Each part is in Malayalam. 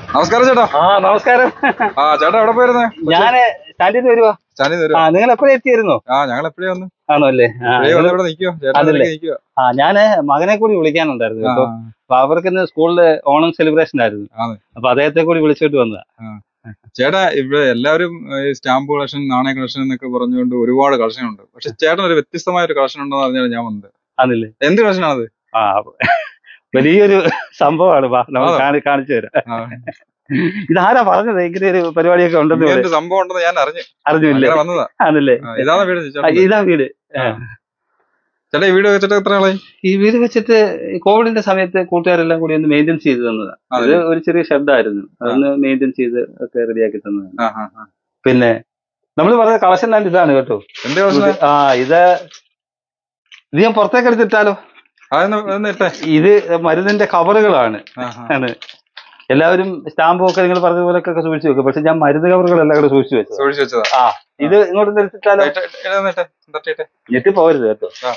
നമസ്കാരം ചേട്ടാ ആ നമസ്കാരം ആ ചേട്ടാ എവിടെ പോയിരുന്നേ ഞാന് സ്റ്റാൻഡിൽ നിന്ന് വരുവാ ചാനി തരും ആ നിങ്ങൾ എപ്പോഴും എത്തിയിരുന്നോ ആ ഞങ്ങൾ എപ്പോഴേ വന്നു ആണോ അല്ലേ ആ, എപ്പോഴേ വന്ന് ഇവിടെ നിൽക്കുവോ ചേട്ടാ അതല്ലേ? നിൽക്കുവോ ആ ഞാന് മകനെ കൂടി വിളിക്കാനുണ്ടായിരുന്നു കേട്ടോ അപ്പൊ അവർക്ക് ഇന്ന് സ്കൂളില് ഓണം സെലിബ്രേഷൻ ആയിരുന്നു ആണ്. അപ്പൊ അദ്ദേഹത്തെ കൂടി വിളിച്ചിട്ട് വന്നതാ ചേട്ടാ ഇവിടെ എല്ലാവരും ഈ സ്റ്റാമ്പ് കളക്ഷൻ നാണയ കളക്ഷൻ എന്നൊക്കെ പറഞ്ഞുകൊണ്ട് ഒരുപാട് കളക്ഷൻ ഉണ്ട് പക്ഷെ ചേട്ടൻ ഒരു വ്യത്യസ്തമായ ഒരു കളക്ഷൻ ഉണ്ടെന്ന് പറഞ്ഞാണ് ഞാൻ വന്നത് ആണല്ലേ എന്ത് കളക്ഷൻ ആണത് ആ വലിയൊരു സംഭവമാണ് വാ നമുക്ക് ആണോ? കാണി- കാണിച്ചു തരാം ആ, ഇതാരാ പറഞ്ഞത് ഇങ്ങനെ ഒരു പരിപാടിയൊക്കെ ഉണ്ടെന്ന് ഇങ്ങനെ ഇവിടെ ഒരു സംഭവം ഉണ്ടെന്ന് ഞാൻ അറിഞ്ഞു അറിഞ്ഞില്ലേ അങ്ങനെ വന്നതാ ആണല്ലേ ആ, ഇതാണ് വീട് ആ, ചേട്ടാ ഇതാ വീട് ആ. ചേട്ടാ ഈ വീട് വെച്ചിട്ട് എത്ര ആളായി ഈ വീട് വെച്ചിട്ട് ഈ കോവിഡിന്റെ സമയത്ത് കൂട്ടുകാരെല്ലാം കൂടി ഒന്ന് മെയിൻറ്റെയിൻ ചെയ്ത് തന്നതാ ഇത് അതെ. ഒരു ചെറിയ ഷെഡായിരുന്നു അതൊന്ന് മെയിൻറ്റെയിൻ ചെയ്ത് ഒക്കെ റെഡിയാക്കി തന്നതാണ് ആ, ആ, ആ. പിന്നെ നമ്മൾ പറഞ്ഞ കളക്ഷൻ തന്നെ ഇതാണ് കേട്ടോ എന്ത് കളക്ഷൻ ആ ഇത് ഇത് ഞാൻ പുറത്തേക്ക് എടുത്തിട്ടാലോ അതൊന്ന് ഇട്ടേ ഇത് മരുന്നിന്റെ കവറുകളാണ് ആ, ആ. ആണ് എല്ലാവരും സ്റ്റാമ്പും ഒക്കെ നിങ്ങൾ പറഞ്ഞ പോലൊക്കെ സൂക്ഷിച്ചു വെക്കും പക്ഷെ ഞാൻ മരുന്ന് കവറുകളെല്ലാം കൂടെ സൂക്ഷിച്ചു വെച്ചത് സൂക്ഷിച്ച് വെച്ചതാ ആ ഇത് ഇങ്ങോട്ട് എടുത്തിട്ടാലോ ഇട്ട്, ഇട്ട്, ഇതൊന്ന് ഇട്ടേ, തട്ടിയിട്ടെ. ഞെട്ടി പോകരുത് കേട്ടോ ആ.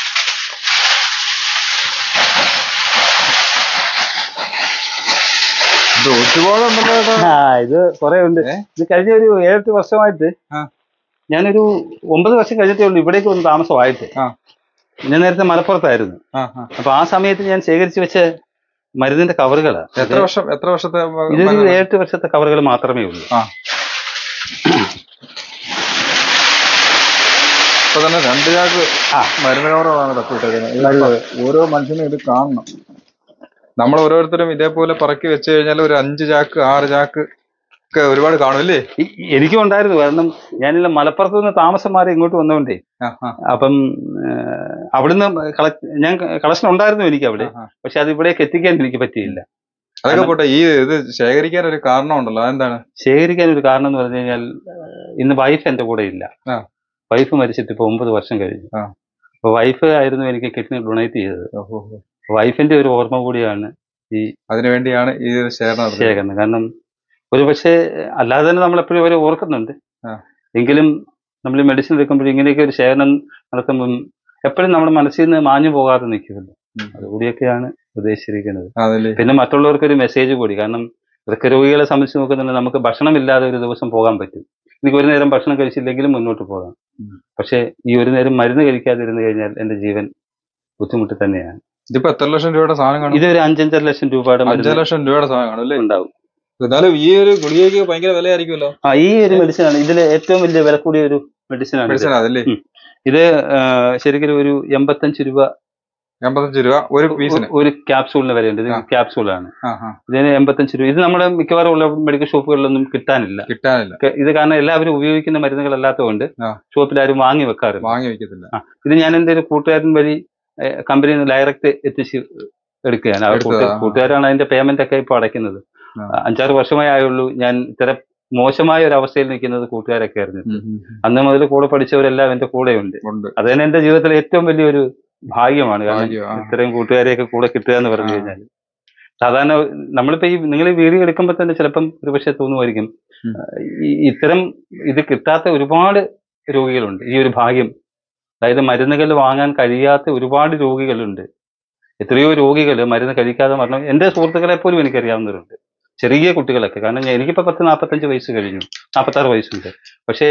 ഇത് ഒരുപാട് ഉണ്ടല്ലോ ചേട്ടാ ആ ഇത് കുറെ ഉണ്ട് ഏ? ഇത് കഴിഞ്ഞ ഒരു ഏഴെട്ട് വർഷമായിട്ട് ആ. ഞാനൊരു ഒമ്പത് വർഷം കഴിഞ്ഞിട്ടേ ഉള്ളൂ ഇവിടേക്ക് ഒന്ന് താമസമായിട്ട് ആ. ഞാൻ നേരത്തെ മലപ്പുറത്തായിരുന്നു ആ, ആ. അപ്പൊ ആ സമയത്ത് ഞാൻ ശേഖരിച്ചു വെച്ച മരുന്നിന്റെ കവറുകളാ എത്ര വർഷം എത്ര വർഷത്തെ ഇതൊരു മരണം? ഏഴെട്ട് വർഷത്തെ കവറുകൾ മാത്രമേ ഉള്ളൂ ആ. ഇപ്പൊ തന്നെ രണ്ട് ചാക്ക് ആ. മരുന്ന് കവറുകളാണ് തപ്പിട്ടേക്കുന്നത് ഓരോ മനുഷ്യനും ഇത് കാണണം നമ്മൾ ഓരോരുത്തരും ഇതേപോലെ പറക്കി വെച്ച് കഴിഞ്ഞാൽ ഒരു അഞ്ച് ചാക്ക് ആറ് ചാക്ക് ഒക്കെ ഒരുപാട് കാണും അല്ലേ ഈ- എനിക്കും ഉണ്ടായിരുന്നു കാരണം ഞാനില്ല മലപ്പുറത്ത് നിന്ന് താമസം മാറി ഇങ്ങോട്ട് വന്നോണ്ടേ ആ, ആ, അപ്പം ഏഹ്, അവിടുന്ന് കള- ഞാൻ കളക്ഷൻ ഉണ്ടായിരുന്നു എനിക്ക് അവിടെ ആ. പക്ഷെ അത് ഇവിടേക്ക് എത്തിക്കാൻ എനിക്ക് പറ്റിയില്ല അതൊക്കെ പോട്ടെ ഈ ഇത് ശേഖരിക്കാൻ ഒരു കാരണം ഉണ്ടല്ലോ അതെന്താണ് ശേഖരിക്കാൻ ഒരു കാരണം എന്ന് പറഞ്ഞു കഴിഞ്ഞാൽ ഏഹ്, ഇന്ന് വൈഫ് എന്റെ കൂടെ ഇല്ല ആ. വൈഫ് മരിച്ചിട്ട് ഇപ്പൊ ഒമ്പത് വർഷം കഴിഞ്ഞു ആ. അപ്പൊ വൈഫ് ആയിരുന്നു എനിക്ക് കിഡ്നി ഡൊണേറ്റ് ചെയ്തത് വൈഫിന്റെ ഒരു ഓർമ്മ കൂടിയാണ് അതിനു വേണ്ടിയാണ് ഈ ഒരു ശേഖരണം നടത്തുന്നത്. ശേഖരണം കാരണം ഒരു പക്ഷേ അല്ലാതെ തന്നെ നമ്മൾ എപ്പോഴും അവരെ ഓർക്കുന്നുണ്ട് ആ. എങ്കിലും നമ്മൾ മെഡിസിൻ എടുക്കുമ്പോൾ ഇങ്ങനെയൊക്കെ ഒരു ശേഖരണം നടത്തുമ്പം എപ്പോഴും നമ്മുടെ മനസ്സിൽ നിന്ന് മാഞ്ഞു പോകാതെ നിൽക്കുമല്ലോ ഉം. അതുകൂടിയൊക്കെയാണ് ഉദ്ദേശിച്ചിരിക്കുന്നത് അതല്ലേ പിന്നെ മറ്റുള്ളവർക്ക് ഒരു മെസ്സേജ് കൂടി കാരണം വൃക്കരോഗികളെ സംബന്ധിച്ച് നോക്കുന്നുണ്ടെങ്കിൽ നമുക്ക് ഭക്ഷണമില്ലാതെ ഒരു ദിവസം പോകാൻ പറ്റും എനിക്ക് ഒരു നേരം ഭക്ഷണം കഴിച്ചില്ലെങ്കിലും മുന്നോട്ട് പോകാം ഉം. പക്ഷേ ഈ ഒരു നേരം മരുന്ന് കഴിക്കാതിരുന്നു കഴിഞ്ഞാൽ എന്റെ ജീവൻ ബുദ്ധിമുട്ട് തന്നെയാണ് ഇതിപ്പോ എത്ര ലക്ഷം രൂപയുടെ സാധനം കാണും ഇതൊരു അഞ്ചഞ്ചര ലക്ഷം രൂപയുടെ അഞ്ചര മരുന്ന് ലക്ഷം രൂപയുടെ സാധനം കാണും അല്ലേ ഉണ്ടാവും എന്നാലും ഈ ഒരു ഗുളികയ്ക്ക് ഭയങ്കര വിലയായിരിക്കുമല്ലോ ആ ഈ ഒരു മെഡിസിൻ ആണ് ഇതിൽ ഏറ്റവും വലിയ വില കൂടിയ ഒരു മെഡിസിൻ ആണ് ഇത്. മെഡിസിൻ അതല്ലേ ഉം. ഇത് ആ, ശരിക്കും ഒരു എൺപത്തഞ്ച് രൂപ എൺപത്തഞ്ച് രൂപ ഒരു പീസിന് ഒരു ക്യാപ്സൂളിന് വിലയുണ്ട് ഇത് ആ. ക്യാപ്സൂളാണ് ആ ആ ഇതിന് എൺപത്തഞ്ച് രൂപ ഇത് നമ്മുടെ മിക്കവാറും ഉള്ള മെഡിക്കൽ ഷോപ്പുകളിലൊന്നും കിട്ടാനില്ല കിട്ടാനില്ല ക- ഇത് കാരണം എല്ലാവരും ഉപയോഗിക്കുന്ന മരുന്നുകളല്ലാത്തതുകൊണ്ട് ആ. ഷോപ്പിൽ ആരും വാങ്ങി വെക്കാറില്ല വാങ്ങി വെക്കത്തില്ല ഇത് ഞാൻ എൻ്റെ ഒരു കൂട്ടുകാരൻ വഴി കമ്പനിയിൽ നിന്ന് ഡയറക്റ്റ് എത്തിച്ച് എടുക്കുകയാണ് ആ എടുത്തതാ. കൂട്ടുകാർ- കൂട്ടുകാരാണ് അതിന്റെ പേയ്മെന്റ് ഒക്കെ ഇപ്പോൾ അടയ്ക്കുന്നത് ആ. അഞ്ചാറ് വർഷമേ ആയുള്ളൂ ഞാൻ ഇത്തരം മോശമായ ഒരു അവസ്ഥയിൽ നിൽക്കുന്നത് കൂട്ടുകാരൊക്കെ അറിഞ്ഞിട്ട് ഉം, ഉം, ഉം. അന്ന് മുതൽ കൂടെ പഠിച്ചവരെല്ലാം എന്റെ കൂടെയുണ്ട് ഉണ്ട് അത് തന്നെ എന്റെ ജീവിതത്തിലെ ഏറ്റവും വലിയൊരു ഭാഗ്യമാണ് കാരണം ഭാഗ്യം, ആ. ഇത്രയും കൂട്ടുകാരെയൊക്കെ കൂടെ കിട്ടുക എന്ന് പറഞ്ഞു ആ. കഴിഞ്ഞാൽ സാധാരണ നമ്മളിപ്പോ ഈ നിങ്ങൾ ഈ വീഡിയോ എടുക്കുമ്പോൾ തന്നെ ചിലപ്പം ഒരു പക്ഷേ തോന്നുമായിരിക്കും ഉം. ഈ ഇത്തരം ഇത് കിട്ടാത്ത ഒരുപാട് രോഗികളുണ്ട് ഈ ഒരു ഭാഗ്യം അതായത് മരുന്നുകൾ വാങ്ങാൻ കഴിയാത്ത ഒരുപാട് രോഗികളുണ്ട് എത്രയോ രോഗികൾ മരുന്ന് കഴിക്കാതെ മരണം എന്റെ സുഹൃത്തുക്കളെ പോലും എനിക്കറിയാവുന്നവരുണ്ട് ചെറിയ കുട്ടികളൊക്കെ കാരണം ഞാൻ- എനിക്കിപ്പോ പത്ത് നാൽപ്പത്തഞ്ച് വയസ്സ് കഴിഞ്ഞു നാൽപ്പത്താറ് വയസ്സുണ്ട് പക്ഷേ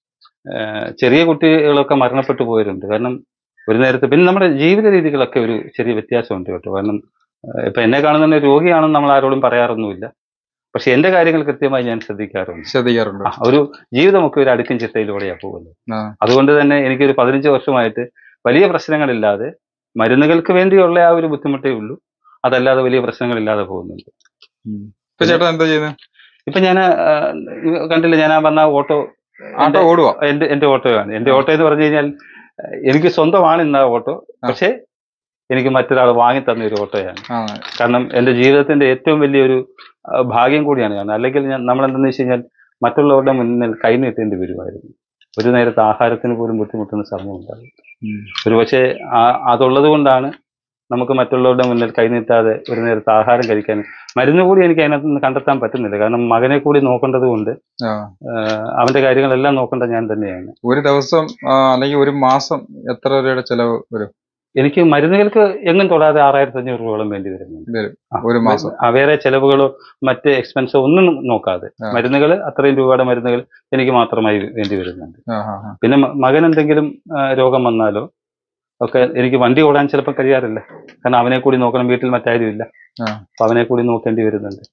ഏഹ്, ചെറിയ കുട്ടികളൊക്കെ മരണപ്പെട്ടു പോയവരുണ്ട് കാരണം ഒരു നേരത്തെ പിന്നെ നമ്മുടെ ജീവിത രീതികളൊക്കെ ഒരു ചെറിയ വ്യത്യാസമുണ്ട് കേട്ടോ കാരണം ഏഹ്, ഇപ്പൊ എന്നെ കാണുന്ന രോഗിയാണെന്ന് നമ്മൾ ആരോടും പറയാറൊന്നുമില്ല പക്ഷെ എന്റെ കാര്യങ്ങൾ കൃത്യമായി ഞാൻ ശ്രദ്ധിക്കാറുണ്ട് ശ്രദ്ധിക്കാറുണ്ട് ആ, ഒരു ജീവിതമൊക്കെ ഒരു അടുക്കും ചിട്ടയിലൂടെയാണ് പോകുന്നത് ആ. അതുകൊണ്ട് തന്നെ എനിക്കൊരു പതിനഞ്ച് വർഷമായിട്ട് വലിയ പ്രശ്നങ്ങളില്ലാതെ മരുന്നുകൾക്ക് വേണ്ടിയുള്ള ആ ഒരു ബുദ്ധിമുട്ടേ ഉള്ളൂ അതല്ലാതെ വലിയ പ്രശ്നങ്ങളില്ലാതെ പോകുന്നുണ്ട് ഉം. ഇപ്പൊ ചേട്ടൻ എന്താ ചെയ്യുന്നത് ഇപ്പൊ ഞാൻ കണ്ടില്ല ഞാൻ ആ വന്ന ഓട്ടോ ആട്ടോ ഓടുവാ എന്റെ എന്റെ ഓട്ടോയാണ് എന്റെ ഓട്ടോ എന്ന് പറഞ്ഞു കഴിഞ്ഞാൽ ഏഹ്, എനിക്ക് സ്വന്തമാണ് ഇന്ന് ആ ഓട്ടോ പക്ഷേ എനിക്ക് മറ്റൊരാൾ വാങ്ങി തന്ന ഒരു ഓട്ടോയാണ് ആ കാരണം എന്റെ ജീവിതത്തിന്റെ ഏറ്റവും വലിയൊരു ആ, ഭാഗ്യം കൂടിയാണ് കാരണം അല്ലെങ്കിൽ ഞാൻ നമ്മൾ എന്തെന്ന് വെച്ച് കഴിഞ്ഞാൽ മറ്റുള്ളവരുടെ മുന്നിൽ കൈ നീട്ടേണ്ടി വരുമായിരുന്നു ഒരു നേരത്തെ ആഹാരത്തിന് പോലും ബുദ്ധിമുട്ടുന്ന സമയം ഉണ്ടാകും ഉം. ഒരു പക്ഷേ അതുള്ളത് കൊണ്ടാണ് നമുക്ക് മറ്റുള്ളവരുടെ മുന്നിൽ കൈ നീട്ടാതെ ഒരു നേരത്തെ ആഹാരം കഴിക്കാൻ മരുന്ന് കൂടി എനിക്ക് അതിനകത്ത് നിന്ന് കണ്ടെത്താൻ പറ്റുന്നില്ല കാരണം മകനെ കൂടി നോക്കേണ്ടത് കൊണ്ട് ആ. ആഹ് അവന്റെ കാര്യങ്ങളെല്ലാം നോക്കേണ്ട ഞാൻ തന്നെയാണ് ഒരു ദിവസം ആ, അല്ലെങ്കിൽ ഒരു മാസം എത്ര രൂപയുടെ ചെലവ് വരും എനിക്ക് മരുന്നുകൾക്ക് എങ്ങും തൊടാതെ ആറായിരത്തി അഞ്ഞൂറ് രൂപയോളം വേണ്ടി വരുന്നുണ്ട് വരും ആ, ഒരു മാസം ആ, വേറെ ചെലവുകളോ മറ്റ് എക്സ്പെൻസോ ഒന്നും നോക്കാതെ ആ. മരുന്നുകൾ അത്രയും രൂപയുടെ മരുന്നുകൾ എനിക്ക് മാത്രമായി വേണ്ടി വരുന്നുണ്ട് ആ, ആ, ആ. പിന്നെ മ- മകൻ എന്തെങ്കിലും ആ, രോഗം വന്നാലോ ഒക്കെ എനിക്ക് വണ്ടി ഓടാൻ ചിലപ്പോൾ കഴിയാറില്ല കാരണം അവനെ കൂടി നോക്കണം വീട്ടിൽ മറ്റാരും ഇല്ല ആ. അപ്പൊ അവനെ കൂടി നോക്കേണ്ടി വരുന്നുണ്ട്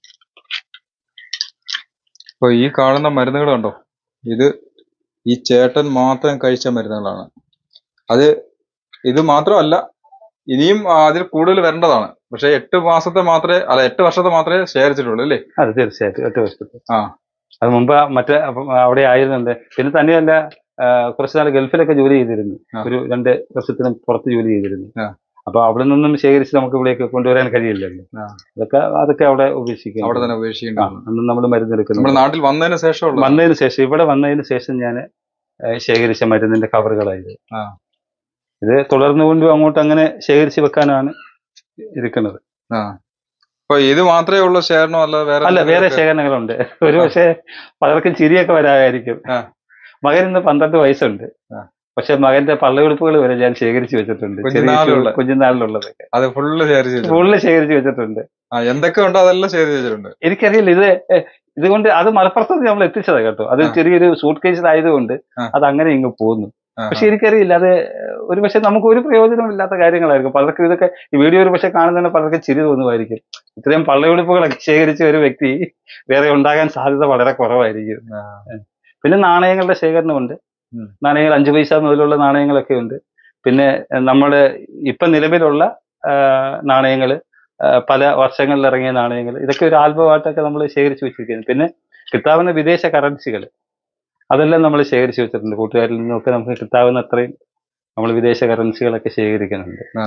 ഇപ്പൊ ഈ കാണുന്ന മരുന്നുകൾ കണ്ടോ ഇത് ഈ ചേട്ടൻ മാത്രം കഴിച്ച മരുന്നുകളാണ് അത് ഇത് മാത്രമല്ല ഇനിയും ആ, അതിൽ കൂടുതൽ വരേണ്ടതാണ് പക്ഷെ എട്ട് മാസത്തെ മാത്രമേ അല്ല എട്ട് വർഷത്തെ മാത്രമേ ശേഖരിച്ചിട്ടുള്ളൂ അല്ലേ അത് തീർച്ചയായിട്ടും ഒറ്റ വർഷത്തിൽ ആ. അത് മുമ്പ് മറ്റേ അപ്പം അവിടെ ആയിരുന്നുണ്ട് പിന്നെ തന്നെയല്ല ആ, കുറച്ച് നാൾ ഗൾഫിലൊക്കെ ജോലി ചെയ്തിരുന്നു ആ. ഒരു രണ്ട് വർഷത്തിന് പുറത്ത് ജോലി ചെയ്തിരുന്നു ആ. അപ്പൊ അവിടെ നിന്നും ശേഖരിച്ച് നമുക്ക് ഇവിടേക്ക് കൊണ്ടുവരാൻ കഴിയില്ലല്ലോ ആ. അതൊക്കെ അതൊക്കെ അവിടെ ഉപേക്ഷിക്കും അവിടെ തന്നെ ഉപേക്ഷിക്കേണ്ടതാണ് അന്ന് നമ്മൾ മരുന്നെടുക്കുന്നു നമ്മുടെ നാട്ടിൽ വന്നതിന് ശേഷമുള്ള വന്നതിന് ശേഷം ഇവിടെ വന്നതിന് ശേഷം ഞാൻ ശേഖരിച്ച മരുന്നിന്റെ കവറുകളായത് ആ. ഇത് തുടർന്നുകൊണ്ടും അങ്ങോട്ട് അങ്ങനെ ശേഖരിച്ച് വെക്കാനാണ് ഇരിക്കുന്നത് ആ അപ്പൊ ഇത് മാത്രമേ ഉള്ളൂ ശേഖരണം അല്ല വേറെ അല്ല വേറെ എന്തെങ്കിലുമൊക്കെ? ശേഖരണങ്ങളുണ്ട് ഒരു പക്ഷേ പലർക്കും ചിരിയൊക്കെ വരാമായിരിക്കും ആ. മകൻ ഇന്ന് പന്ത്രണ്ട് വയസ്സുണ്ട് ആ. പക്ഷെ മകന്റെ പള്ളയുടുപ്പുകൾ വരെ ഞാൻ ശേഖരിച്ച് വെച്ചിട്ടുണ്ട് ചെറിയ കുഞ്ഞുനാളിലുള്ള. കുഞ്ഞുനാളിലുള്ളതൊക്കെ അത് ഫുള്ള് ശേഖരിച്ച് വെച്ചിട്ടുണ്ട്. ഫുള്ള് ശേഖരിച്ച് വെച്ചിട്ടുണ്ട് ആ എന്തൊക്കെ ഉണ്ടോ അതെല്ലാം ശേഖരിച്ച് വെച്ചിട്ടുണ്ട് എനിക്കറിയില്ല ഇത് എ, ഇതുകൊണ്ട് അത് മലപ്പുറത്ത് നമ്മൾ എത്തിച്ചതാ കേട്ടോ അത് ആ. ചെറിയൊരു സൂട്ട് കേസിലായതുകൊണ്ട് ആ. അത് അങ്ങനെ ഇങ്ങ് പോന്നു ആ, പക്ഷെ എനിക്കറിയില്ല അത് ഒരു പക്ഷെ നമുക്ക് ഒരു പ്രയോജനമില്ലാത്ത കാര്യങ്ങളായിരിക്കും പലർക്കും ഇതൊക്കെ ഈ വീഡിയോ ഒരു പക്ഷെ കാണുന്നതിന് പലർക്കും ചിരി തോന്നുമായിരിക്കും ഇത്രയും പള്ളയുടുപ്പുകളൊക്കെ ശേഖരിച്ച ഒരു വ്യക്തി വേറെ ഉണ്ടാകാൻ സാധ്യത വളരെ കുറവായിരിക്കും ആ. പിന്നെ നാണയങ്ങളുടെ ശേഖരണമുണ്ട് ഉം. നാണയങ്ങൾ അഞ്ചു പൈസ മുതലുള്ള നാണയങ്ങളൊക്കെ ഉണ്ട് പിന്നെ നമ്മുടെ ഇപ്പൊ നിലവിലുള്ള നാണയങ്ങൾ പല വർഷങ്ങളിൽ ഇറങ്ങിയ നാണയങ്ങൾ ഇതൊക്കെ ഒരു ആൽബമായിട്ടൊക്കെ നമ്മൾ ശേഖരിച്ചു വെച്ചിരിക്കുന്നു പിന്നെ കിട്ടാവുന്ന വിദേശ കറൻസികൾ അതെല്ലാം നമ്മൾ ശേഖരിച്ചു വെച്ചിട്ടുണ്ട് കൂട്ടുകാരിൽ നിന്നൊക്കെ നമുക്ക് കിട്ടാവുന്ന അത്രയും നമ്മൾ വിദേശ കറൻസികളൊക്കെ ശേഖരിക്കുന്നുണ്ട് ആ.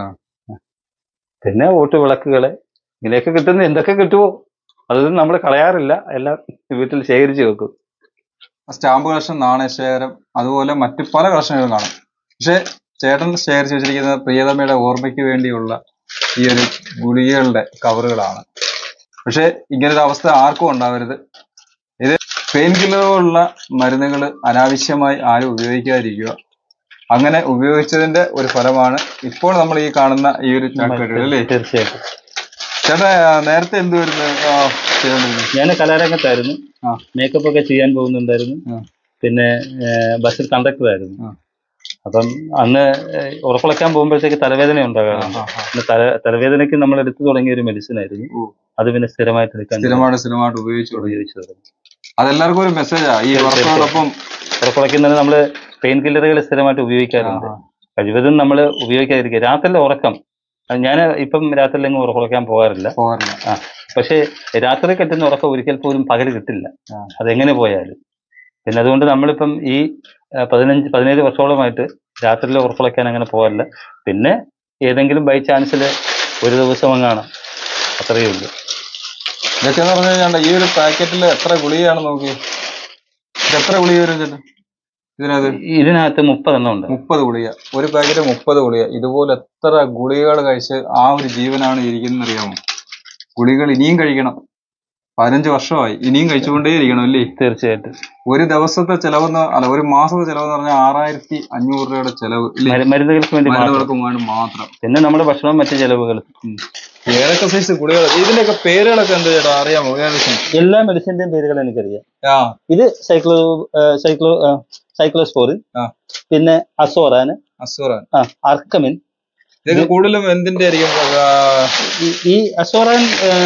പിന്നെ വോട്ട് വിളക്കുകള് ഇങ്ങനെയൊക്കെ കിട്ടുന്ന എന്തൊക്കെ കിട്ടുമോ അതൊന്നും നമ്മൾ കളയാറില്ല എല്ലാം വീട്ടിൽ ശേഖരിച്ചു വെക്കും സ്റ്റാമ്പ് കളക്ഷൻ നാണയശേഖരം അതുപോലെ മറ്റു പല കളക്ഷനുകളും കാണും പക്ഷെ ചേട്ടൻ ശേഖരിച്ച് വെച്ചിരിക്കുന്നത് പ്രിയതമയുടെ ഓർമ്മയ്ക്ക് വേണ്ടിയുള്ള ഈ ഒരു ഗുളികകളുടെ കവറുകളാണ് പക്ഷെ ഇങ്ങനൊരു അവസ്ഥ ആർക്കും ഉണ്ടാവരുത് ഇത് പെയിൻ കില്ലറുള്ള മരുന്നുകൾ അനാവശ്യമായി ആരും ഉപയോഗിക്കാതിരിക്കുക അങ്ങനെ ഉപയോഗിച്ചതിന്റെ ഒരു ഫലമാണ് ഇപ്പോൾ നമ്മൾ ഈ കാണുന്ന ഈ ഒരു ചാക്കുകെട്ടുകൾ അല്ലേ തീർച്ചയായിട്ടും ചേട്ടാ നേരത്തെ എന്തുവായിരുന്നു ആ, ചെയ്തോണ്ടിരുന്നത്? ഞാൻ കലാരംഗത്തായിരുന്നു ആ. മേക്കപ്പ് ഒക്കെ ചെയ്യാൻ പോകുന്നുണ്ടായിരുന്നു ആ. പിന്നെ ഏഹ്, ബസ്സിൽ കണ്ടക്ടർ ആയിരുന്നു ആ. അപ്പം അന്ന് ഏഹ്, ഉറപ്പിളക്കാൻ പോകുമ്പോഴത്തേക്ക് തലവേദന ഉണ്ടാകാറുണ്ട് ആ, ആ. പിന്നെ തല തലവേദനയ്ക്ക് നമ്മൾ എടുത്തു തുടങ്ങിയ ഒരു മെഡിസിൻ ആയിരുന്നു ഓ. അത് പിന്നെ സ്ഥിരമായിട്ട് എടുക്കാൻ സ്ഥിരമായിട്ട് സ്ഥിരമായിട്ട് ഉപയോഗിച്ചു തുടങ്ങി ഉപയോഗിച്ചു തുടങ്ങി അതെല്ലാവർക്കും ഒരു മെസ്സേജാ ഈ തീർച്ചയായും. വർക്കോടൊപ്പം ഉറപ്പിളക്കുന്നതിന് നമ്മൾ പെയിൻ കില്ലറുകൾ സ്ഥിരമായിട്ട് ഉപയോഗിക്കാറുണ്ട് കഴിവതും നമ്മൾ ഉപയോഗിക്കാതിരിക്കുക രാത്രിയിലെ ഉറക്കം ഞാൻ ഇപ്പം രാത്രിയിലെങ്ങും ഉറപ്പിളക്കാൻ പോകാറില്ല പോകാറില്ല പക്ഷേ രാത്രി കിട്ടുന്ന ഉറക്കം ഒരിക്കൽ പോലും പകൽ കിട്ടില്ല ആ. അതെങ്ങനെ പോയാലും പിന്നെ അതുകൊണ്ട് നമ്മളിപ്പം ഈ ആ, പതിനഞ്ച് പതിനേഴ് വർഷത്തോളമായിട്ട് രാത്രിയിൽ ഉറപ്പിളക്കാൻ അങ്ങനെ പോകാറില്ല പിന്നെ ഏതെങ്കിലും ബൈ ചാൻസിൽ ഒരു ദിവസം അങ്ങാണ് അത്രയേ ഉള്ളൂ ഇതൊക്കെ എന്ന് പറഞ്ഞു കഴിഞ്ഞാൽ ഈ ഒരു പാക്കറ്റിൽ എത്ര ഗുളികയാണ് നോക്കി ഇത് എത്ര ഗുളിക വരും ചേട്ടാ ഇതിനകത്ത് ഇതിനകത്ത് മുപ്പതെണ്ണം ഉണ്ട് മുപ്പത് ഗുളിക ഒരു പാക്കറ്റ് മുപ്പത് ഗുളിക ഇതുപോലെ എത്ര ഗുളികകൾ കഴിച്ച് ആ ഒരു ജീവനാണ് ഇരിക്കുന്നത് അറിയാമോ ഗുളികൾ ഇനിയും കഴിക്കണം പതിനഞ്ച് വർഷമായി ഇനിയും കഴിച്ചുകൊണ്ടേ ഇരിക്കണം അല്ലേ തീർച്ചയായിട്ടും ഒരു ദിവസത്തെ ചെലവെന്ന് അല്ല ഒരു മാസത്തെ ചെലവെന്ന് പറഞ്ഞാൽ ആറായിരത്തി അഞ്ഞൂറ് രൂപയുടെ ചെലവ് ഇല്ലേ മരു- മരുന്നുകൾക്ക് വേണ്ടി മാത്രം മരുന്നുകൾക്ക് വേണ്ടി മാത്രം പിന്നെ നമ്മുടെ ഭക്ഷണവും മറ്റു ചെലവുകൾ ഏതൊക്കെ സൈസ് ഗുളികൾ ഇതിന്റെയൊക്കെ പേരുകളൊക്കെ എന്താ ചേട്ടാ അറിയാമോ ഏകദേശം എല്ലാ മെഡിസിന്റെയും പേരുകൾ എനിക്കറിയാം ആ ഇത് സൈക്ലോ സൈക്ലോ സൈക്ലോസ്പോറിൻ ആ. പിന്നെ അസോറാൻ അസുറാൻ ആ അർക്കമിൻ ഇതൊക്കെ കൂടുതലും എന്തിന്റെ ആയിരിക്കും ആ, ഈ- ഈ അസോറാൻ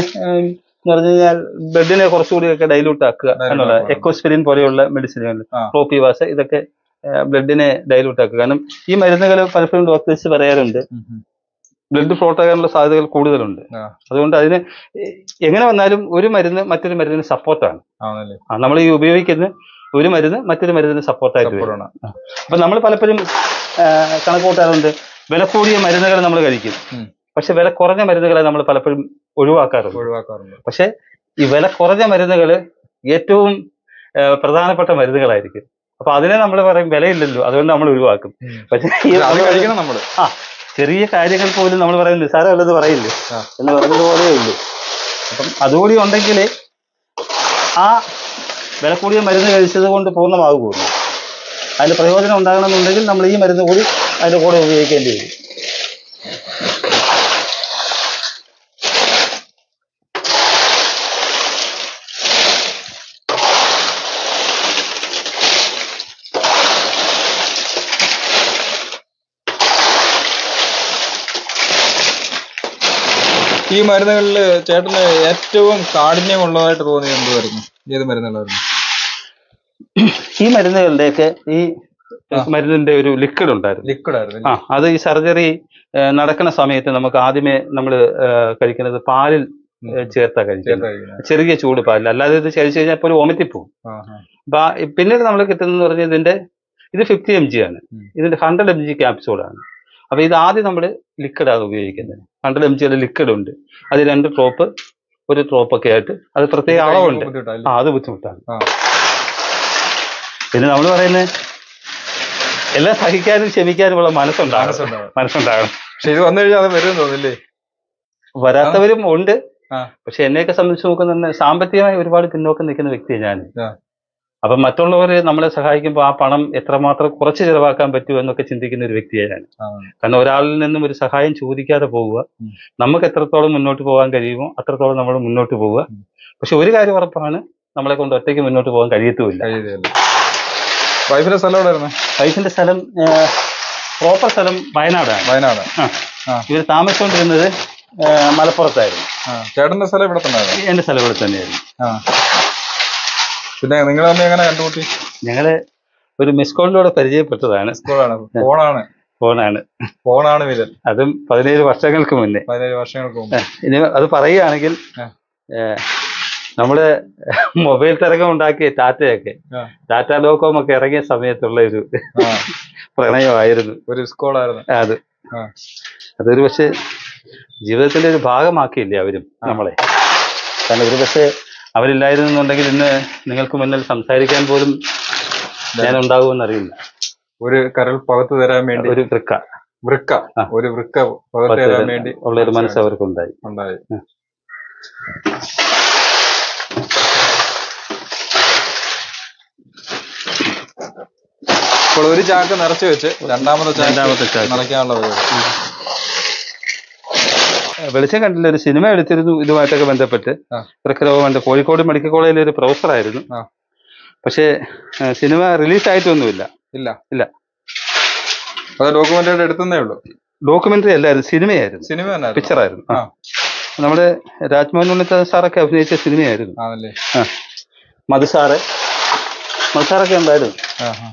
എന്ന് പറഞ്ഞു കഴിഞ്ഞാൽ ബ്ലഡിനെ കുറച്ചുകൂടിയൊക്കെ ഡൈലൂട്ട് ആക്കുക Dilute എന്നുള്ള ആക്കുക. എക്കോസ്പിരിൻ പോലെയുള്ള മെഡിസിനുകൾ ആ. പ്രോപ്പിവാസ് ഇതൊക്കെ ബ്ലഡിനെ ഡൈലൂട്ട് ആക്കുക കാരണം ഈ മരുന്നുകൾ പലപ്പോഴും ഡോക്ടേഴ്സ് പറയാറുണ്ട് ഉം ഉം. ബ്ലഡ് ഫ്ലോട്ട് ആകാനുള്ള സാധ്യതകൾ കൂടുതലുണ്ട് ആ. അതുകൊണ്ട് അതിന് എങ്ങനെ വന്നാലും ഒരു മരുന്ന് മറ്റൊരു മരുന്നിന് സപ്പോർട്ടാണ് ആണല്ലേ നമ്മൾ ഈ ഉപയോഗിക്കുന്ന ഒരു മരുന്ന് മറ്റൊരു മരുന്നിന് സപ്പോർട്ടായിട്ട് വരും സപ്പോർട്ടാണ് അപ്പൊ നമ്മൾ പലപ്പോഴും ആ, കണക്ക് കൂട്ടാറുണ്ട് വില കൂടിയ മരുന്നുകൾ നമ്മൾ കഴിക്കും ഉം. പക്ഷെ വില കുറഞ്ഞ മരുന്നുകളെ നമ്മൾ പലപ്പോഴും ഒഴിവാക്കാറുണ്ട് ഒഴിവാക്കാറുണ്ട് പക്ഷെ ഈ വില കുറഞ്ഞ മരുന്നുകൾ ഏറ്റവും ആ, പ്രധാനപ്പെട്ട മരുന്നുകളായിരിക്കും അപ്പൊ അതിനെ നമ്മൾ പറയും വിലയില്ലല്ലോ അതുകൊണ്ട് നമ്മൾ ഒഴിവാക്കും ഉം. പക്ഷെ ഈ അത് നമ്മള് കഴിക്കണം നമ്മള് ചെറിയ കാര്യങ്ങൾ പോലും നമ്മൾ പറയും നിസ്സാരമല്ലത് പറയില്ലേ ആ. എന്ന് പറഞ്ഞതുപോലെ ഉള്ളൂ അപ്പം അതുകൂടി ഉണ്ടെങ്കിൽ ആ വില കൂടിയ മരുന്ന് കഴിച്ചത് കൊണ്ട് പൂർണ്ണമാകുകയുള്ളൂ അതിന്റെ പ്രയോജനം ഉണ്ടാകണമെന്നുണ്ടെങ്കിൽ നമ്മൾ ഈ മരുന്ന് കൂടി അതിന്റെ കൂടെ ഉപയോഗിക്കേണ്ടി വരും ഈ മരുന്നുകളിൽ ചേട്ടന് ഏറ്റവും കാഠിന്യമുള്ളതായിട്ട് തോന്നിയത് എന്തുവായിരുന്നു ഏത് മരുന്നുകളായിരുന്നു ഈ മരുന്നുകളുടെയൊക്കെ ഈ മരുന്നിന്റെ ഒരു ലിക്വിഡ് ഉണ്ടായിരുന്നു ലിക്വിഡ് ആയിരുന്നു ആ അത് ഈ സർജറി നടക്കുന്ന സമയത്ത് നമുക്ക് ആദ്യമേ നമ്മൾ കഴിക്കുന്നത് പാലിൽ ഏ, ചേർത്താ കഴിക്കുന്നത് ചെറിയ ചൂട് പാലിൽ അല്ലാതെ ഇത് കഴിച്ചു കഴിഞ്ഞാൽ പോലും ഓമറ്റിപ്പോവും അപ്പൊ ആ- പിന്നീട് നമ്മൾ കിട്ടുന്നതെന്ന് പറഞ്ഞാൽ ഇതിന്റെ ഇത് ഫിഫ്റ്റി എം ജി ആണ് ഉം. ഇതിന്റെ ഹൺഡ്രഡ് എം ജി ക്യാപ്സൂളാണ് അപ്പൊ ഇത് ആദ്യം നമ്മൾ ലിക്വിഡാണ് ഉപയോഗിക്കുന്നത് ഹൺഡ്രഡ് എം ജിയുടെ ലിക്വിഡ് ഉണ്ട് അത് രണ്ട് ഡ്രോപ്പ് ഒരു ഡ്രോപ്പ് ഒക്കെ ആയിട്ട് അത് പ്രത്യേക അളവുണ്ട് ആ അത് ബുദ്ധിമുട്ടാണ് ആ. പിന്നെ നമ്മൾ പറയുന്നത് എല്ലാം സഹിക്കാനും ക്ഷമിക്കാനുമുള്ള മനസ്സുണ്ടാകണം മനസ്സുണ്ടാവും മനസ്സുണ്ടാകണം പക്ഷെ ഇത് വന്നു കഴിഞ്ഞാൽ അത് വരും തോന്നില്ലേ വരാത്തവരും ഉണ്ട് ആ. പക്ഷെ എന്നെയൊക്കെ സംബന്ധിച്ച് നോക്കുന്ന സാമ്പത്തികമായി ഒരുപാട് പിന്നോക്കം നിൽക്കുന്ന വ്യക്തിയാണ് ഞാൻ ആ. അപ്പൊ മറ്റുള്ളവർ നമ്മളെ സഹായിക്കുമ്പോൾ ആ പണം എത്രമാത്രം കുറച്ച് ചെലവാക്കാൻ പറ്റുമോ എന്നൊക്കെ ചിന്തിക്കുന്ന ഒരു വ്യക്തിയാണ് ഞാൻ ആ. കാരണം ഒരാളിൽ നിന്നും ഒരു സഹായം ചോദിക്കാതെ പോവുക ഉം. നമുക്ക് എത്രത്തോളം മുന്നോട്ട് പോകാൻ കഴിയുമോ അത്രത്തോളം നമ്മൾ മുന്നോട്ട് പോവുക ഉം. പക്ഷെ ഒരു കാര്യം ഉറപ്പാണ് നമ്മളെ കൊണ്ട് ഒറ്റയ്ക്ക് മുന്നോട്ട് പോകാൻ കഴിയത്തുമില്ല കഴിയുകയല്ലേ വൈഫിന്റെ സ്ഥലം എവിടെയായിരുന്നു വൈഫിന്റെ സ്ഥലം പ്രോപ്പർ സ്ഥലം വയനാടാണ് വയനാട് ഇവർ താമസിച്ചുകൊണ്ടിരുന്നത് ആ, മലപ്പുറത്തായിരുന്നു ആ ചേട്ടന്റെ സ്ഥലം ഇവിടെ തന്നെ ആയിരുന്നു എന്റെ സ്ഥലം ഇവിടെ തന്നെയായിരുന്നു ആ പിന്നെ നിങ്ങൾ തമ്മിൽ എങ്ങനെ കണ്ടുമുട്ടി ഞങ്ങള് ഒരു മിസ് കോളിലൂടെ പരിചയപ്പെട്ടതാണ് സ്കൂളാണ് ഫോണാണ് ഫോണാണ് ഫോണാണ് വിരൽ അതും പതിനേഴ് വർഷങ്ങൾക്ക് മുന്നേ പതിനേഴ് വർഷങ്ങൾക്ക് മുമ്പ് ഇനി അത് പറയുകയാണെങ്കിൽ ആ. ഏഹ്, നമ്മുടെ മൊബൈൽ തരംഗം ഉണ്ടാക്കിയ ടാറ്റയൊക്കെ ആ. ടാറ്റ ഡോകോം ഒക്കെ ഇറങ്ങിയ സമയത്തുള്ള ഒരു ആ പ്രണയമായിരുന്നു ഒരു സ്കൂളായിരുന്നു അത് ആ. അതൊരു പക്ഷേ ജീവിതത്തിന്റെ ഒരു ഭാഗമാക്കിയില്ലേ അവരും നമ്മളെ കാരണം ഒരു പക്ഷേ അവരില്ലായിരുന്നുണ്ടെങ്കിൽ ഇന്ന് നിങ്ങൾക്ക് മുന്നിൽ സംസാരിക്കാൻ പോലും ഞാൻ ഉണ്ടാകുമെന്നറിയില്ല ഒരു കരൾ പകത്തു തരാൻ വേണ്ടി ഒരു വൃക്ക വൃക്ക ആ. ഒരു വൃക്ക പകത്തു തരാൻ വേണ്ടി ഉള്ള ഒരു മനസ്സ് അവർക്കുണ്ടായി ഉണ്ടായി ആ. അപ്പോൾ ഒരു ചാക്ക് നിറച്ചു വെച്ച് രണ്ടാമത്തെ ചാക്ക് രണ്ടാമത്തെ ചാക്ക്. നിറയ്ക്കാനുള്ള പരിപാടി വെളിച്ചം കണ്ടില്ല ഒരു സിനിമ എടുത്തിരുന്നു ഇതുമായിട്ടൊക്കെ ബന്ധപ്പെട്ട് ആ. വൃക്കരോഗമുണ്ട് കോഴിക്കോട് മെഡിക്കൽ കോളേജിലെ ഒരു പ്രൊഫസറായിരുന്നു ആ. പക്ഷേ ആ, സിനിമ റിലീസായിട്ടൊന്നുമില്ല ഇല്ല ഇല്ല. അത് ഡോക്യുമെന്ററി എടുത്തേ ഉള്ളൂ ഡോക്യുമെന്ററി അല്ലായിരുന്നു സിനിമയായിരുന്നു സിനിമ തന്നെ പിക്ചറായിരുന്നു ആ. നമ്മുടെ രാജ്മോഹൻ ഉണ്ണിത്താൻ സാറൊക്കെ അഭിനയിച്ച സിനിമയായിരുന്നു ആണല്ലേ മധു സാറ് മധു സാറൊക്കെ ഉണ്ടായിരുന്നു ആ ആ.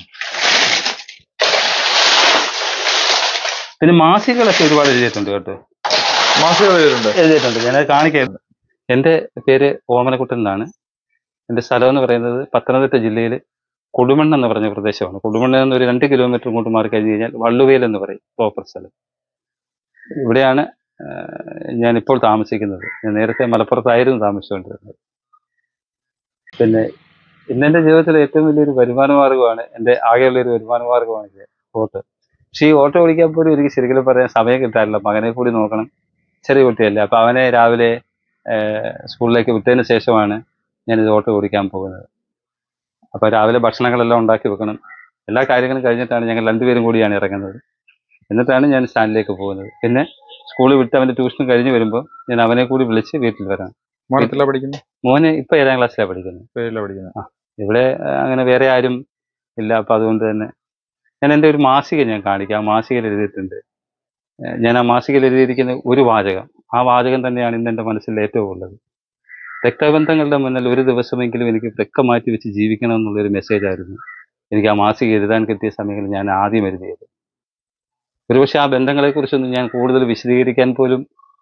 പിന്നെ മാസികകളൊക്കെ ഒരുപാട് എഴുതിയിട്ടുണ്ട് കേട്ടോ മാസിക എഴുതിയിട്ടുണ്ട് എഴുതിയിട്ടുണ്ട് ഞാൻ കാണിക്കാം എൻ്റെ പേര് ഓമനക്കുട്ടൻ എന്നാണ് എൻ്റെ സ്ഥലം എന്ന് പറയുന്നത് പത്തനംതിട്ട ജില്ലയിൽ കൊടുമണ്ണ് എന്ന് പറഞ്ഞ പ്രദേശമാണ് കൊടുമണ്ണ് നിന്ന് ഒരു രണ്ട് കിലോമീറ്റർ ഇങ്ങോട്ട് മാറി കഴിഞ്ഞ് കഴിഞ്ഞാൽ വള്ളുവേൽ എന്ന് പറയും പ്രോപ്പർ സ്ഥലം ഇവിടെയാണ് ഞാൻ ഇപ്പോൾ താമസിക്കുന്നത് ഞാൻ നേരത്തെ മലപ്പുറത്തായിരുന്നു താമസിച്ചുകൊണ്ടിരുന്നത് പിന്നെ ഇന്നെൻ്റെ ജീവിതത്തിലെ ഏറ്റവും വലിയൊരു വരുമാന മാർഗ്ഗമാണ് എൻ്റെ ആകെയുള്ള ഒരു വരുമാന മാർഗ്ഗമാണ് ഇത് ഓട്ടോ പക്ഷേ ഈ ഓട്ടോ ഓടിക്കാൻ പോലും എനിക്ക് ശരിക്കും പറയാൻ സമയം കിട്ടാറില്ല മകനെ കൂടി നോക്കണം ചെറിയ കുട്ടിയല്ലേ അപ്പൊ അവനെ രാവിലെ ഏഹ്, സ്കൂളിലേക്ക് വിട്ടതിന് ശേഷമാണ് ഞാനിത് ഓട്ടോ ഓടിക്കാൻ പോകുന്നത് അപ്പൊ രാവിലെ ഭക്ഷണങ്ങളെല്ലാം ഉണ്ടാക്കി വെക്കണം എല്ലാ കാര്യങ്ങളും കഴിഞ്ഞിട്ടാണ് ഞങ്ങൾ രണ്ടുപേരും കൂടിയാണ് ഇറങ്ങുന്നത് എന്നിട്ടാണ് ഞാൻ സ്റ്റാൻഡിലേക്ക് പോകുന്നത് പിന്നെ സ്കൂളിൽ വിട്ട് അവന്റെ ട്യൂഷൻ കഴിഞ്ഞ് വരുമ്പോൾ ഞാൻ അവനെ കൂടി വിളിച്ച് വീട്ടിൽ വരാം മോനത്തില പഠിക്കുന്നു മോന് ഇപ്പൊ ഏഴാം ക്ലാസ്സിലാണ് പഠിക്കുന്നത് പേരില പഠിക്കുന്നത് ഇവിടെ ഏഹ്, അങ്ങനെ വേറെ ആരും ഇല്ല അപ്പൊ അതുകൊണ്ട് തന്നെ ഞാൻ എൻ്റെ ഒരു മാസിക ഞാൻ കാണിക്കാം ആ മാസികയിൽ എഴുതിയിട്ടുണ്ട് ഏഹ്, ഞാൻ ആ മാസികയിൽ എഴുതിയിരിക്കുന്ന ഒരു വാചകം ആ വാചകം തന്നെയാണ് ഇന്ന് എൻ്റെ മനസ്സിൽ ഏറ്റവും ഉള്ളത് രക്തബന്ധങ്ങളുടെ മുന്നിൽ ഒരു ദിവസമെങ്കിലും എനിക്ക് വൃക്ക മാറ്റി വെച്ച് ജീവിക്കണം എന്നുള്ളൊരു മെസ്സേജ് ആയിരുന്നു എനിക്ക് ആ മാസിക എഴുതാൻ കിട്ടിയ സമയങ്ങളിൽ ഞാൻ ആദ്യം എഴുതിയത് ഒരുപക്ഷെ ആ ബന്ധങ്ങളെക്കുറിച്ചൊന്നും ഞാൻ കൂടുതൽ വിശദീകരിക്കാൻ പോലും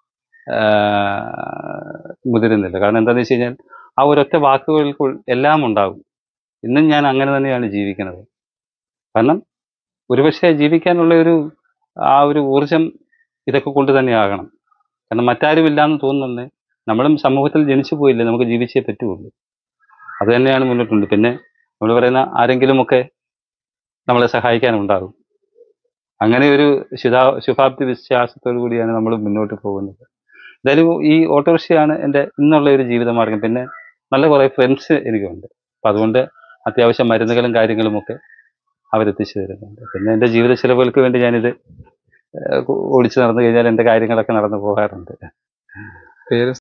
ആഹ്, മുതിരുന്നില്ല കാരണം എന്താണെന്ന് വെച്ച് കഴിഞ്ഞാൽ ആ ഒരൊറ്റ വാക്കുകൾക്ക് എല്ലാം ഉണ്ടാകും ഇന്നും ഞാൻ അങ്ങനെ തന്നെയാണ് ജീവിക്കുന്നത് കാരണം ഒരുപക്ഷെ ജീവിക്കാനുള്ള ഒരു ആ ഒരു ഊർജം ഇതൊക്കെ കൊണ്ട് തന്നെ ആകണം കാരണം മറ്റാരും ഇല്ലാന്ന് തോന്നുന്നുണ്ട് നമ്മളും സമൂഹത്തിൽ ജനിച്ചു പോയില്ലേ നമുക്ക് ജീവിച്ചേ പറ്റുള്ളൂ അത് തന്നെയാണ് മുന്നോട്ടുണ്ട് പിന്നെ നമ്മൾ പറയുന്ന ആരെങ്കിലുമൊക്കെ നമ്മളെ സഹായിക്കാനുണ്ടാകും അങ്ങനെ ഒരു ശുഭാ ശുഭാപ്തി വിശ്വാസത്തോടു കൂടിയാണ് നമ്മൾ മുന്നോട്ട് പോകുന്നത് എന്തായാലും ഈ ഓട്ടോറിക്ഷയാണ് എൻ്റെ ഇന്നുള്ള ഒരു ജീവിതമാർഗം പിന്നെ നല്ല കുറേ ഫ്രണ്ട്സ് എനിക്കുണ്ട് അപ്പം അതുകൊണ്ട് അത്യാവശ്യം മരുന്നുകളും കാര്യങ്ങളും ഒക്കെ അവരെത്തിച്ചു തരുന്നുണ്ട് പിന്നെ എൻ്റെ ജീവിത ചിലവുകൾക്ക് വേണ്ടി ഞാനിത് ഏഹ് ഓടിച്ചു നടന്നു കഴിഞ്ഞാൽ എൻ്റെ കാര്യങ്ങളൊക്കെ നടന്നു പോകാറുണ്ട് പേര്